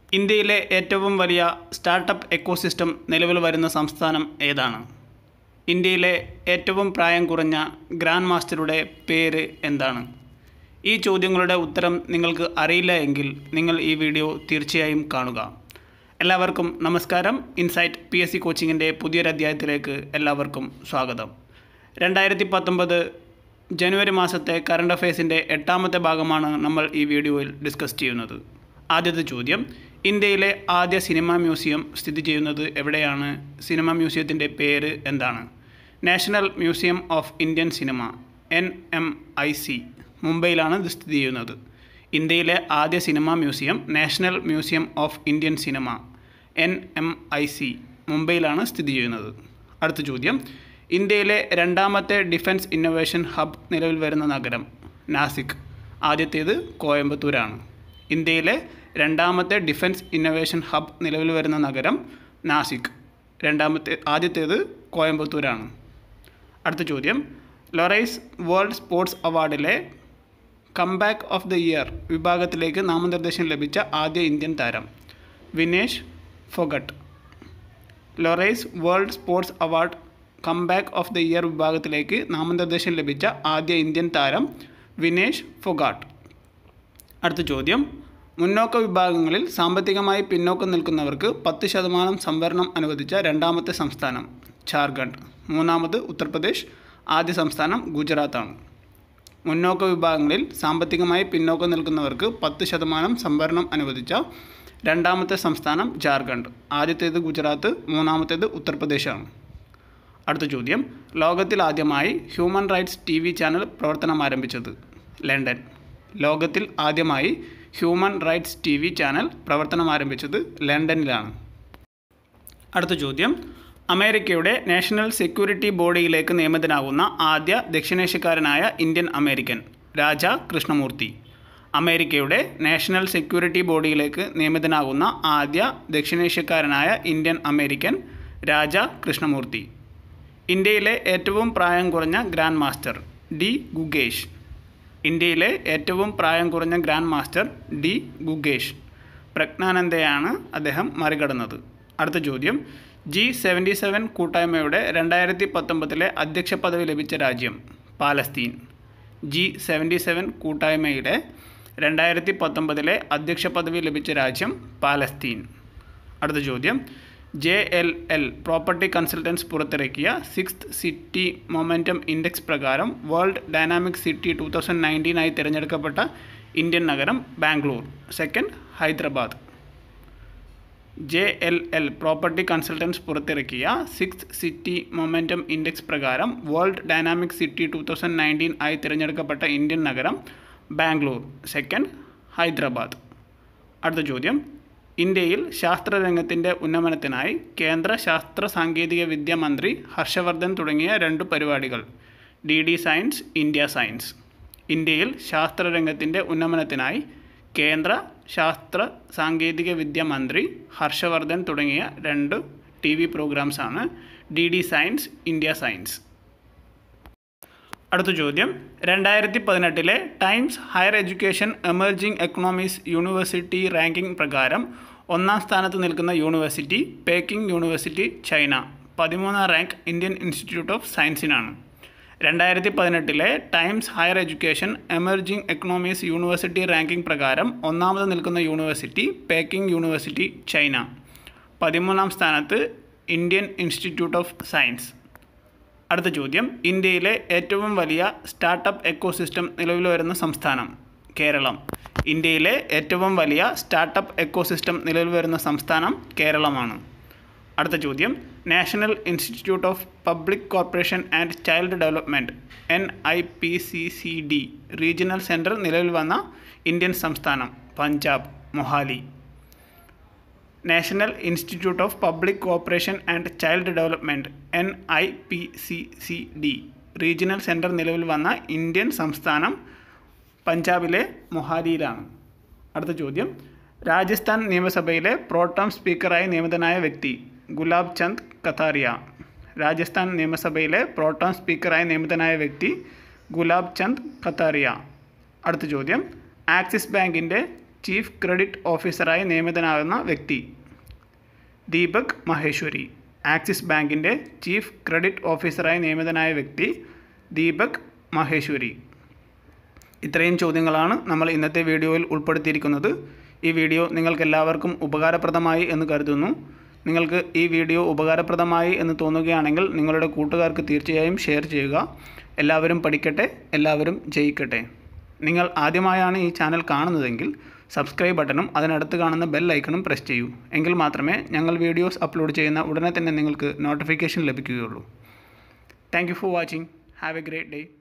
ഇന്ത്യയിലെ ഏറ്റവും വലിയ സ്റ്റാർട്ടപ്പ് എക്കോസിസ്റ്റം നിലവിൽ വരുന്ന സംസ്ഥാനം ഏതാണ് ഇന്ത്യയിലെ ഏറ്റവും പ്രായം കുറഞ്ഞ ഗ്രാൻഡ് മാസ്റ്ററുടെ പേര് എന്താണ് ഈ ചോദ്യങ്ങളുടെ ഉത്തരം നിങ്ങൾക്ക് അറിയില്ല എങ്കിൽ നിങ്ങൾ ഈ വീഡിയോ തീർച്ചയായും കാണുക എല്ലാവർക്കും നമസ്കാരം ഇൻസൈറ്റ് പി എസ് സി കോച്ചിങ്ങിൻ്റെ പുതിയൊരു അധ്യായത്തിലേക്ക് എല്ലാവർക്കും സ്വാഗതം രണ്ടായിരത്തി പത്തൊമ്പത് ജനുവരി മാസത്തെ കറണ്ട് അഫയേഴ്സിൻ്റെ എട്ടാമത്തെ ഭാഗമാണ് നമ്മൾ ഈ വീഡിയോയിൽ ഡിസ്കസ് ചെയ്യുന്നത് ആദ്യത്തെ ചോദ്യം ഇന്ത്യയിലെ ആദ്യ സിനിമാ മ്യൂസിയം സ്ഥിതി ചെയ്യുന്നത് എവിടെയാണ് സിനിമാ മ്യൂസിയത്തിൻ്റെ പേര് എന്താണ് national museum of Indian cinema N M I C മുംബൈയിലാണ് ഇത് സ്ഥിതി ചെയ്യുന്നത് ഇന്ത്യയിലെ ആദ്യ cinema museum national museum of Indian cinema N M I C മുംബൈയിലാണ് സ്ഥിതി ചെയ്യുന്നത് അടുത്ത ചോദ്യം ഇന്ത്യയിലെ രണ്ടാമത്തെ ഡിഫൻസ് ഇന്നൊവേഷൻ ഹബ് നിലവിൽ വരുന്ന നഗരം നാസിക് ആദ്യത്തേത് കോയമ്പത്തൂരാണ് ഇന്ത്യയിലെ രണ്ടാമത്തെ ഡിഫൻസ് ഇന്നൊവേഷൻ ഹബ് നിലവിൽ വരുന്ന നഗരം നാസിക് രണ്ടാമത്തെ ആദ്യത്തേത് കോയമ്പത്തൂരാണ് അടുത്ത ചോദ്യം ലൊറൈസ് വേൾഡ് സ്പോർട്സ് അവാർഡിലെ കംബാക്ക് ഓഫ് ദ ഇയർ വിഭാഗത്തിലേക്ക് നാമനിർദ്ദേശം ലഭിച്ച ആദ്യ ഇന്ത്യൻ താരം Vinesh Phogat Laureus World Sports award comeback of the year വിഭാഗത്തിലേക്ക് നാമനിർദ്ദേശം ലഭിച്ച ആദ്യ ഇന്ത്യൻ താരം വിനേഷ് ഫൊഗാട്ട് അടുത്ത ചോദ്യം മുന്നോക്ക വിഭാഗങ്ങളിൽ സാമ്പത്തികമായി പിന്നോക്കം നിൽക്കുന്നവർക്ക് പത്ത് ശതമാനം സംവരണം അനുവദിച്ച രണ്ടാമത്തെ സംസ്ഥാനം ജാർഖണ്ഡ് മൂന്നാമത് ഉത്തർപ്രദേശ് ആദ്യ സംസ്ഥാനം ഗുജറാത്താണ് മുന്നോക്ക വിഭാഗങ്ങളിൽ സാമ്പത്തികമായി പിന്നോക്കം നിൽക്കുന്നവർക്ക് പത്ത് ശതമാനം സംവരണം അനുവദിച്ച രണ്ടാമത്തെ സംസ്ഥാനം ജാർഖണ്ഡ് ആദ്യത്തേത് ഗുജറാത്ത് മൂന്നാമത്തേത് ഉത്തർപ്രദേശാണ് അടുത്ത ചോദ്യം ലോകത്തിൽ ആദ്യമായി human rights T V channel പ്രവർത്തനം ആരംഭിച്ചത് ലണ്ടൻ ലോകത്തിൽ ആദ്യമായി human rights T V channel പ്രവർത്തനം ആരംഭിച്ചത് ലണ്ടനിലാണ് അടുത്ത ചോദ്യം അമേരിക്കയുടെ നാഷണൽ സെക്യൂരിറ്റി ബോഡിയിലേക്ക് നിയമിതനാകുന്ന ആദ്യ ദക്ഷിണേഷ്യക്കാരനായ ഇന്ത്യൻ അമേരിക്കൻ രാജ കൃഷ്ണമൂർത്തി അമേരിക്കയുടെ നാഷണൽ സെക്യൂരിറ്റി ബോഡിയിലേക്ക് നിയമിതനാകുന്ന ആദ്യ ദക്ഷിണേഷ്യക്കാരനായ ഇന്ത്യൻ അമേരിക്കൻ രാജ കൃഷ്ണമൂർത്തി ഇന്ത്യയിലെ ഏറ്റവും പ്രായം കുറഞ്ഞ ഗ്രാൻഡ് മാസ്റ്റർ ഡി ഗുഗേഷ് ഇന്ത്യയിലെ ഏറ്റവും പ്രായം കുറഞ്ഞ ഗ്രാൻഡ് മാസ്റ്റർ ഡി ഗുഗേഷ് പ്രജ്ഞാനന്ദയാണ് അദ്ദേഹം മറികടന്നത് അടുത്ത ചോദ്യം ജി സെവൻറ്റി സെവൻ കൂട്ടായ്മയുടെ രണ്ടായിരത്തി പത്തൊമ്പതിലെ അധ്യക്ഷ പദവി ലഭിച്ച രാജ്യം പാലസ്തീൻ ജി സെവൻറ്റി സെവൻ കൂട്ടായ്മയുടെ രണ്ടായിരത്തി പത്തൊമ്പതിലെ അധ്യക്ഷ പദവി ലഭിച്ച രാജ്യം പാലസ്തീൻ അടുത്ത ചോദ്യം J L L property consultants പുറത്തിറക്കിയ സിക്സ്ത് സിറ്റി മൊമെൻറ്റം ഇൻഡെക്സ് പ്രകാരം world dynamic city two thousand നയൻറ്റീനായി തിരഞ്ഞെടുക്കപ്പെട്ട ഇന്ത്യൻ നഗരം Bangalore second Hyderabad J L L property consultants പുറത്തിറക്കിയ സിക്സ് സിറ്റി മൊമെൻറ്റം ഇൻഡെക്സ് പ്രകാരം world dynamic city two thousand nineteen ആയി തിരഞ്ഞെടുക്കപ്പെട്ട Indian നഗരം ബാംഗ്ലൂർ സെക്കൻഡ് ഹൈദരാബാദ് അടുത്ത ചോദ്യം ഇന്ത്യയിൽ ശാസ്ത്രരംഗത്തിൻ്റെ ഉന്നമനത്തിനായി കേന്ദ്ര ശാസ്ത്ര സാങ്കേതിക വിദ്യ മന്ത്രി ഹർഷവർദ്ധൻ തുടങ്ങിയ രണ്ട് പരിപാടികൾ D D science India science ഇന്ത്യയിൽ ശാസ്ത്രരംഗത്തിൻ്റെ ഉന്നമനത്തിനായി കേന്ദ്ര ശാസ്ത്ര സാങ്കേതിക വിദ്യ മന്ത്രി ഹർഷവർദ്ധൻ തുടങ്ങിയ രണ്ട് ടി വി പ്രോഗ്രാംസാണ് D D science India science അടുത്ത ചോദ്യം രണ്ടായിരത്തി പതിനെട്ടിലെ Times Higher Education emerging economies university ranking പ്രകാരം ഒന്നാം സ്ഥാനത്ത് നിൽക്കുന്ന യൂണിവേഴ്സിറ്റി പേക്കിംഗ് യൂണിവേഴ്സിറ്റി ചൈന പതിമൂന്നാം റാങ്ക് ഇന്ത്യൻ ഇൻസ്റ്റിറ്റ്യൂട്ട് ഓഫ് സയൻസിനാണ് രണ്ടായിരത്തി പതിനെട്ടിലെ Times Higher Education emerging economies university ranking പ്രകാരം ഒന്നാമത് നിൽക്കുന്ന യൂണിവേഴ്സിറ്റി പേക്കിംഗ് യൂണിവേഴ്സിറ്റി ചൈന പതിമൂന്നാം സ്ഥാനത്ത് ഇന്ത്യൻ ഇൻസ്റ്റിറ്റ്യൂട്ട് ഓഫ് സയൻസ് അടുത്ത ചോദ്യം ഇന്ത്യയിലെ ഏറ്റവും വലിയ സ്റ്റാർട്ടപ്പ് എക്കോസിസ്റ്റം നിലവിൽ വരുന്ന സംസ്ഥാനം കേരളം ഇന്ത്യയിലെ ഏറ്റവും വലിയ സ്റ്റാർട്ടപ്പ് എക്കോസിസ്റ്റം നിലവിൽ വരുന്ന സംസ്ഥാനം കേരളമാണ് അടുത്ത ചോദ്യം national institute of public corporation and child development N I P C C D regional centre നിലവിൽ വന്ന ഇന്ത്യൻ സംസ്ഥാനം Punjab Mohali national institute of public corporation and child development N I P C C D regional centre നിലവിൽ വന്ന Indian സംസ്ഥാനം പഞ്ചാബിലെ മൊഹാലിയിലാണ് അടുത്ത ചോദ്യം രാജസ്ഥാൻ നിയമസഭയിലെ പ്രോട്ടം സ്പീക്കറായി നിയമിതനായ വ്യക്തി ഗുലാബ് ചന്ദ് കഥാറിയ രാജസ്ഥാൻ നിയമസഭയിലെ പ്രോട്ടം സ്പീക്കറായി നിയമിതനായ വ്യക്തി ഗുലാബ് ചന്ദ് കത്താറിയ അടുത്ത ചോദ്യം ആക്സിസ് ബാങ്കിൻ്റെ ചീഫ് ക്രെഡിറ്റ് ഓഫീസറായി നിയമിതനാകുന്ന വ്യക്തി ദീപക് മഹേശ്വരി ആക്സിസ് ബാങ്കിൻ്റെ ചീഫ് ക്രെഡിറ്റ് ഓഫീസറായി നിയമിതനായ വ്യക്തി ദീപക് മഹേശ്വരി ഇത്രയും ചോദ്യങ്ങളാണ് നമ്മൾ ഇന്നത്തെ വീഡിയോയിൽ ഉൾപ്പെടുത്തിയിരിക്കുന്നത് ഈ വീഡിയോ നിങ്ങൾക്ക് എല്ലാവർക്കും ഉപകാരപ്രദമായി എന്ന് കരുതുന്നു നിങ്ങൾക്ക് ഈ വീഡിയോ ഉപകാരപ്രദമായി എന്ന് തോന്നുകയാണെങ്കിൽ നിങ്ങളുടെ കൂട്ടുകാർക്ക് തീർച്ചയായും ഷെയർ ചെയ്യുക എല്ലാവരും പഠിക്കട്ടെ എല്ലാവരും ജയിക്കട്ടെ നിങ്ങൾ ആദ്യമായാണ് ഈ ചാനൽ കാണുന്നതെങ്കിൽ സബ്സ്ക്രൈബ് ബട്ടണും അതിനടുത്ത് കാണുന്ന ബെൽ ഐക്കണും പ്രസ് ചെയ്യൂ എങ്കിൽ മാത്രമേ ഞങ്ങൾ വീഡിയോസ് അപ്ലോഡ് ചെയ്യുന്ന ഉടനെ തന്നെ നിങ്ങൾക്ക് നോട്ടിഫിക്കേഷൻ ലഭിക്കുകയുള്ളൂ thank you for watching have a great day